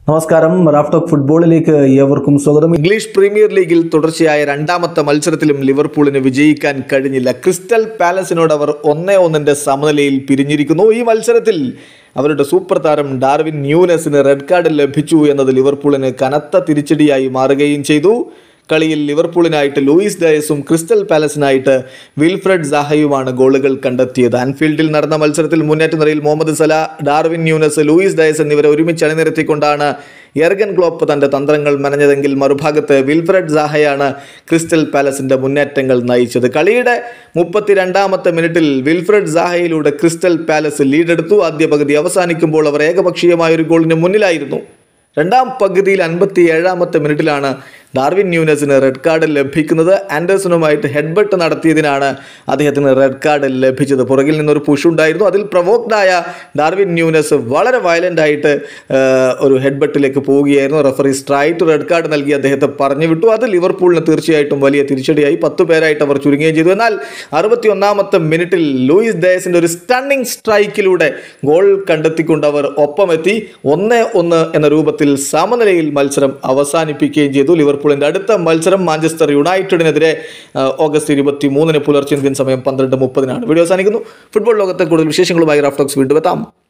നമസ്കാരം റാഫ്റ്റോക്ക് ഫുട്ബോളിലേക്ക് ഏവർക്കും സ്വാഗതം ഇംഗ്ലീഷ് പ്രീമിയർ ലീഗിൽ തുടർച്ചയായ രണ്ടാമത്തെ മത്സരത്തിലും ലിവർപൂളിന് വിജയിക്കാൻ കഴിഞ്ഞില്ല ക്രിസ്റ്റൽ പാലസിനോട് അവർ ഒന്നേ ഒന്നിന്റെ സമനിലയിൽ പിരിഞ്ഞിരിക്കുന്നു ഈ മത്സരത്തിൽ അവരുടെ സൂപ്പർ താരം ഡാർവിൻ ന്യൂനസിന് റെഡ് കാർഡ് ലഭിച്ചു എന്നത് ലിവർപൂളിന് കനത്ത തിരിച്ചടിയായി മാറുകയും ചെയ്തു കളിയിൽ ലിവർപൂളിനായിട്ട് ലൂയിസ് ഡയസും ക്രിസ്റ്റൽ പാലസിനായിട്ട് വിൽഫ്രഡ് സാഹയുമാണ് ഗോളുകൾ കണ്ടെത്തിയത് ആൻഫീൽഡിൽ നടന്ന മത്സരത്തിൽ മുന്നേറ്റ നിരയിൽ Mohamed Salah Darwin Nunez Luis Diaz എന്നിവരെ ഒരുമിച്ച് അണിനിരത്തിക്കൊണ്ടാണ് എർഗൻ ക്ലോപ്പ് തന്റെ തന്ത്രങ്ങൾ മെനഞ്ഞതെങ്കിൽ മറുഭാഗത്ത് വിൽഫ്രഡ് സാഹയാണ് ക്രിസ്റ്റൽ പാലസിന്റെ മുന്നേറ്റങ്ങൾ നയിച്ചത് കളിയുടെ മുപ്പത്തിരണ്ടാമത്തെ മിനിറ്റിൽ വിൽഫ്രഡ് സാഹയിലൂടെ ക്രിസ്റ്റൽ പാലസ് ലീഡെടുത്തു ആദ്യ പകുതി അവസാനിക്കുമ്പോൾ അവർ ഏകപക്ഷീയമായ ഒരു ഗോളിന് മുന്നിലായിരുന്നു രണ്ടാം പകുതിയിൽ അൻപത്തി ഏഴാമത്തെ മിനിറ്റിലാണ് ഡാർവിൻ ന്യൂനസിന് റെഡ് കാർഡ് ലഭിക്കുന്നത് ആൻഡേഴ്സണുമായിട്ട് ഹെഡ്ബട്ട് നടത്തിയതിനാണ് അദ്ദേഹത്തിന് റെഡ് കാർഡ് ലഭിച്ചത് പുറകിൽ നിന്നൊരു പുഷ് ഉണ്ടായിരുന്നു അതിൽ പ്രൊവോക്ഡായ ഡാർവിൻ ന്യൂനസ് വളരെ വയലൻ്റ് ആയിട്ട് ആ, ഒരു ഹെഡ്ബട്ടിലേക്ക് പോവുകയായിരുന്നു റഫറി സ്ട്രൈറ്റ് റെഡ് കാർഡ് നൽകി അദ്ദേഹത്തെ പറഞ്ഞു വിട്ടു അത് ലിവർപൂളിന് തീർച്ചയായിട്ടും വലിയ തിരിച്ചടിയായി പത്ത് പേരായിട്ട് അവർ ചുരുങ്ങുകയും ചെയ്തു എന്നാൽ അറുപത്തി ഒന്നാമത്തെ മിനിറ്റിൽ ലൂയിസ് ഡയസിന്റെ ഒരു സ്റ്റണ്ണിംഗ് സ്ട്രൈക്കിലൂടെ ഗോൾ കണ്ടെത്തിക്കൊണ്ട് അവർ ഒപ്പമെത്തി ഒന്ന് ഒന്ന് എന്ന രൂപത്തിൽ സമനിലയിൽ മത്സരം അവസാനിപ്പിക്കുകയും ചെയ്തു ലിവർപൂളിന്റെ അടുത്ത മത്സരം മാഞ്ചസ്റ്റർ യുണൈറ്റഡിനെതിരെ ആ, ഓഗസ്റ്റ് ഇരുപത്തി മൂന്നിന് പുലർച്ചെ ഇന്ത്യൻ സമയം പന്ത്രണ്ട് മുപ്പതിനാണ് വീഡിയോ അവസാനിക്കുന്നു ഫുട്ബോൾ ലോകത്തെ കൂടുതൽ വിശേഷങ്ങളുമായി റാഫ്റ്റോക്സ് വീണ്ടും എത്താം